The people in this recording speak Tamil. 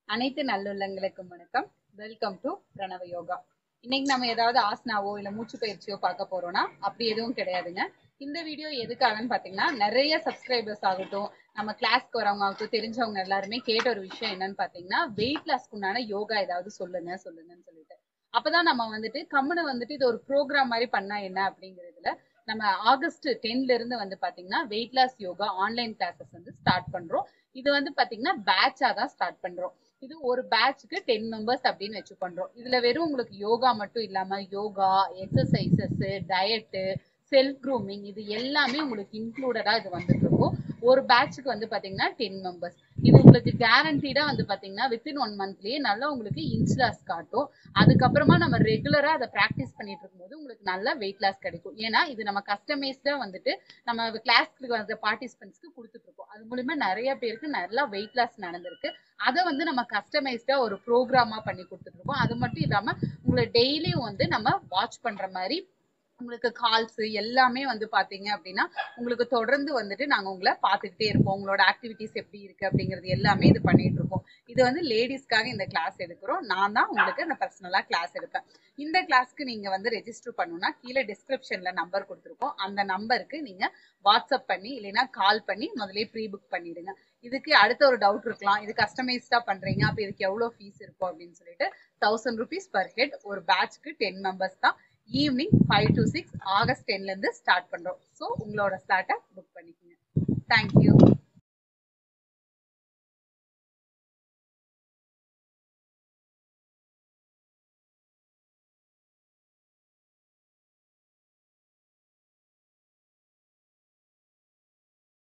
அனைத்து நல்லுள்ளங்களுக்கும் வணக்கம் வெல்கம் டு பிரணவ யோகா இன்னைக்கு நம்ம ஏதாவது ஆசனாவோ இல்ல மூச்சு பயிற்சியோ பார்க்க போறோம்னா அப்படி எதுவும் கிடையாதுங்க இந்த வீடியோ எதுக்காகன்னு பாத்தீங்கன்னா நிறைய சப்ஸ்கிரைபர்ஸ் ஆகட்டும் நம்ம கிளாஸ்க்கு வரவங்க ஆகட்டும் தெரிஞ்சவங்க எல்லாருமே கேட்ட ஒரு விஷயம் என்னன்னு பாத்தீங்கன்னா வெயிட் லாஸ்க்கு உண்டான யோகா ஏதாவது சொல்லுங்க சொல்லுங்கன்னு சொல்லிட்டு அப்பதான் நம்ம வந்துட்டு கம்முனு வந்துட்டு இது ஒரு ப்ரோக்ராம் மாதிரி பண்ணா என்ன அப்படிங்கிறதுல நம்ம ஆகஸ்ட் டென்ல இருந்து வந்து பாத்தீங்கன்னா weight loss yoga online classes வந்து ஸ்டார்ட் பண்றோம் இது வந்து பாத்தீங்கன்னா பேட்சா தான் ஸ்டார்ட் பண்றோம் இது ஒரு பேட்ச்க்கு டென் மெம்பர்ஸ் அப்படின்னு வச்சு பண்றோம் இதுல வெறும் உங்களுக்கு யோகா மட்டும் இல்லாம yoga exercises diet self grooming இது எல்லாமே உங்களுக்கு இன்க்ளூடடா இது வந்துட்டு இருக்கும் ஒரு பேட்ச்க்கு வந்து பாத்தீங்கன்னா டென் மெம்பர்ஸ் இது உங்களுக்கு கேரண்டீடா வந்து பாத்தீங்கன்னா வித்தின் ஒன் மந்த்லயே நல்லா உங்களுக்கு இன்ச் லாஸ் காட்டும் அதுக்கப்புறமா நம்ம ரெகுலரா அதை ப்ராக்டிஸ் பண்ணிட்டு இருக்கும்போது உங்களுக்கு நல்ல வெயிட் லாஸ் கிடைக்கும் ஏன்னா இது நம்ம கஸ்டமைஸ்டா வந்துட்டு நம்ம கிளாஸ்க்கு வந்த பார்ட்டிசிபென்ட்ஸ்க்கு கொடுத்துட்டு இருக்கோம் அது மூலியமா நிறைய பேருக்கு நல்லா வெயிட் லாஸ் நடந்திருக்கு அதை வந்து நம்ம கஸ்டமைஸ்டா ஒரு ப்ரோக்ராமா பண்ணி கொடுத்துட்டு இருக்கோம் அது மட்டும் இல்லாம உங்களை டெய்லியும் வந்து நம்ம வாட்ச் பண்ற மாதிரி உங்களுக்கு கால்ஸ் எல்லாமே வந்து பாத்தீங்க அப்படின்னா உங்களுக்கு தொடர்ந்து வந்துட்டு நாங்க உங்களை பார்த்துக்கிட்டே இருப்போம் உங்களோட ஆக்டிவிட்டிஸ் எப்படி இருக்கு அப்படிங்கிறது எல்லாமே இது பண்ணிட்டு இருக்கோம் இது வந்து லேடிஸ்க்காக இந்த கிளாஸ் எடுக்கிறோம் நான் தான் உங்களுக்கு நான் பர்சனலா கிளாஸ் எடுப்பேன் இந்த கிளாஸ்க்கு நீங்க வந்து ரெஜிஸ்டர் பண்ணணும்னா கீழே டிஸ்கிரிப்ஷன்ல நம்பர் கொடுத்துருக்கோம் அந்த நம்பருக்கு நீங்க வாட்ஸ்அப் பண்ணி இல்லைன்னா கால் பண்ணி முதலே ப்ரீ புக் பண்ணிடுங்க இதுக்கு அடுத்த ஒரு டவுட் இருக்கலாம் இது கஸ்டமைஸ்டா பண்றீங்க அப்ப இதுக்கு எவ்வளவு ஃபீஸ் இருக்கும் அப்படின்னு சொல்லிட்டு தௌசண்ட் ருபீஸ் பர் ஹெட் ஒரு பேட்ச்க்கு டென் மெம்பர்ஸ் தான் evening five to six August டென்ல இருந்து ஸ்டார்ட் பண்றோம் ஸோ உங்களோட ஸ்லாட்டை புக் பண்ணிக்கோங்க தேங்க்யூ